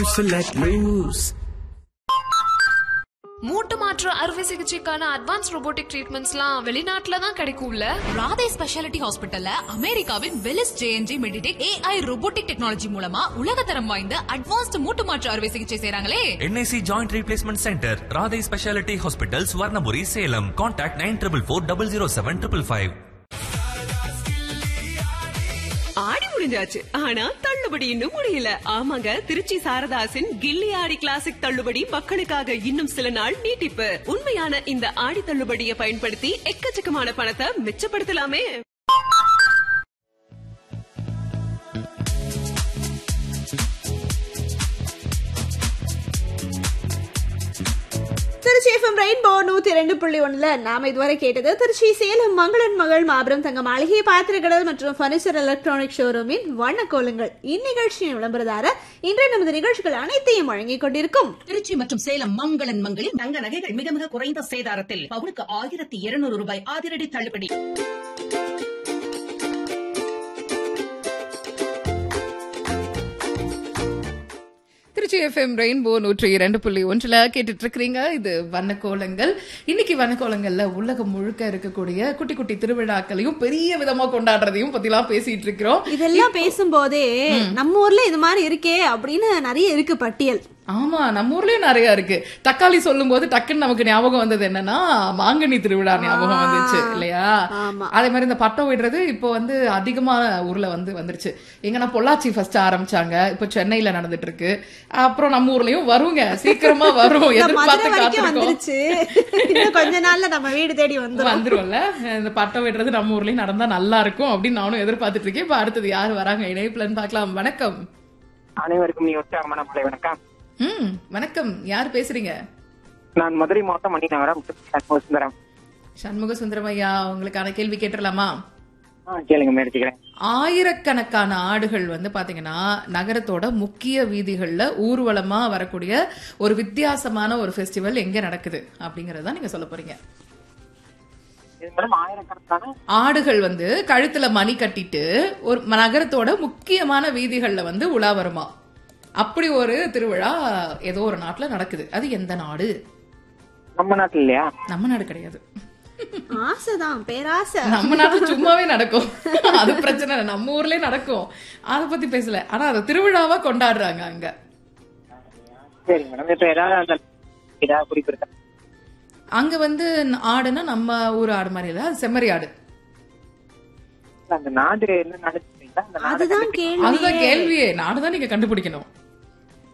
Select moves. மூட்டு மாற்று அறுவை சிகிச்சைக்கான அட்வான்ஸ் robotic ட்ரீட்மெண்ட்ஸ்லாம் வெளிநாட்டுல தான் கிடைக்கும்ல ராதே ஸ்பெஷாலிட்டி ஹாஸ்பிட்டல்ல அமெரிக்காவின் Velys JNJ MedTech AI robotic technology மூலமா உலகத்தரம் வாய்ந்த அட்வான்ஸ்ட் மூட்டு மாற்று அறுவை சிகிச்சை செய்றாங்களே NIC joint replacement centre Radhai speciality hospital Swarnapuri Salem contact nine triple four double zero seven triple five ஆடி முடிஞ்சாச்சு ஆனா தள்ளுபடி இன்னும் முடியல ஆமாங்க திருச்சி சாரதாசின் கில்லி ஆடி கிளாசிக் தள்ளுபடி மக்களுக்காக இன்னும் சில நாள் நீட்டிப்பு உண்மையான இந்த ஆடி தள்ளுபடியை பயன்படுத்தி எக்கச்சக்கமான பணத்தை மிச்சப்படுத்தலாமே திருச்சி எஃப்எம் ரெயின்போ நூத்தி ரெண்டு புள்ளி ஒண்ணுல நாம இதுவரை கேட்டது திருச்சி சேலம் மங்களன் மகள் மாபெரும் தங்க மாளிகை பாத்திரக்கடல் மற்றும் பர்னிச்சர் எலக்ட்ரானிக் ஷோரூமின் வண்ணக்கோலங்கள் இந்நிகழ்ச்சியின் விளம்பரதார இன்றைய நமது நிகழ்ச்சிகள் அனைத்தையும் வழங்கிக் கொண்டிருக்கும் திருச்சி மற்றும் சேலம் மங்களன் மங்களில் தங்க நகைகள் மிக மிக குறைந்த சேதாரத்தில் பவுனுக்கு ஆயிரத்தி இருநூறு ரூபாய் அதிரடி தள்ளுபடி திருச்சி எஃப்எம் ரெயின்போ நூற்றி இரண்டு புள்ளி ஒன்றுல கேட்டுட்டு இருக்கிறீங்க இது வண்ணக்கோலங்கள் இன்னைக்கு வண்ணக்கோலங்கள்ல உலகம் முழுக்க இருக்கக்கூடிய குட்டி குட்டி திருவிழாக்களையும் பெரிய விதமா கொண்டாடுறதையும் பத்திலாம் பேசிட்டு இருக்கிறோம் இதெல்லாம் பேசும்போதே நம்ம ஊர்ல இது மாதிரி இருக்கே அப்படின்னு நிறைய இருக்கு பட்டியல் ஆமா நம்ம ஊர்லயும் நிறைய இருக்கு தக்காளி சொல்லும் போது டக்குன்னு நமக்கு ஞாபகம் வந்தது என்னன்னா மாங்கனி திருவிழா ஞாபகம் வந்துச்சு இல்லையா ஆமா. அதே மாதிரி இந்த பட்டம் விடுறது இப்போ வந்து அதிகமா ஊர்ல வந்து வந்துருச்சு எங்கன்னா பொள்ளாச்சி ஃபர்ஸ்ட் ஆரம்பிச்சாங்க இப்போ சென்னையில நடந்துட்டு இருக்கு அப்புறம் நம்ம ஊர்லயும் வருங்க சீக்கிரமா வரும் இந்த மதுரை எதிர்பார்த்து வரைக்கும் காத்திருக்கோம் வந்துருச்சு இன்னும் கொஞ்ச நாள்ல நம்ம வீடு தேடி வந்துரும் வந்துரும்ல இந்த பட்டம் விடுறது நம்ம ஊர்லயும் நடந்தா நல்லா இருக்கும் அப்படின்னு நானும் எதிர்பார்த்துட்டு இருக்கேன் இப்ப அடுத்தது யாரு வராங்க இணைப்புலன்னு பார்க்கலாம் வணக்கம் அனைவருக்கும் நீ உற்சாகமான பிள்ளை வணக்கம் ம் வணக்கம் யார் பேசுறீங்க நான் மதுரை மாவட்டம் மணிநகரம் சுந்தரம் சண்முக சுந்தரம் ஐயா உங்களுக்கான கேள்வி கேட்டுடலாமா ஆ கேளுங்க மேடிச்சுக்கிறேன் ஆயிரக்கணக்கான ஆடுகள் வந்து பாத்தீங்கன்னா நகரத்தோட முக்கிய வீதிகள்ல ஊர்வலமா வரக்கூடிய ஒரு வித்தியாசமான ஒரு ஃபெஸ்டிவல் எங்க நடக்குது அப்படிங்கறத நீங்க சொல்ல போறீங்க இது மேடம் ஆயிரக்கணக்கான ஆடுகள் வந்து கழுத்துல மணி கட்டிட்டு ஒரு ம- நகரத்தோட முக்கியமான வீதிகள்ல வந்து உலா வருமா அப்படி ஒரு திருவிழா ஏதோ ஒரு நாட்டுல நடக்குது அது எந்த நாடு நம்ம நாட்டுல இல்லையா நம்ம நாடு கிடையாது ஆசைதான் பேராசை நம்ம நாட்டுல சும்மாவே நடக்கும் அது பிரச்சனை இல்லை நம்ம ஊர்லயே நடக்கும் அத பத்தி பேசல ஆனா அது திருவிழாவா கொண்டாடுறாங்க அங்க சரி மேடம் இப்ப ஏதாவது அந்த ஏதாவது குறிப்பு இருக்கா அங்க வந்து ஆடுனா நம்ம ஊர் ஆடு மாதிரி இல்ல அது செம்மறி ஆடு இல்ல, அந்த நாடு என்ன நாடு சொல்றீங்களா? அந்த நாடு அதுதான் கேள்வி அதுதான் கேள்வியே நாடுதான் நீங்க கண்டுபிடிக்கணும்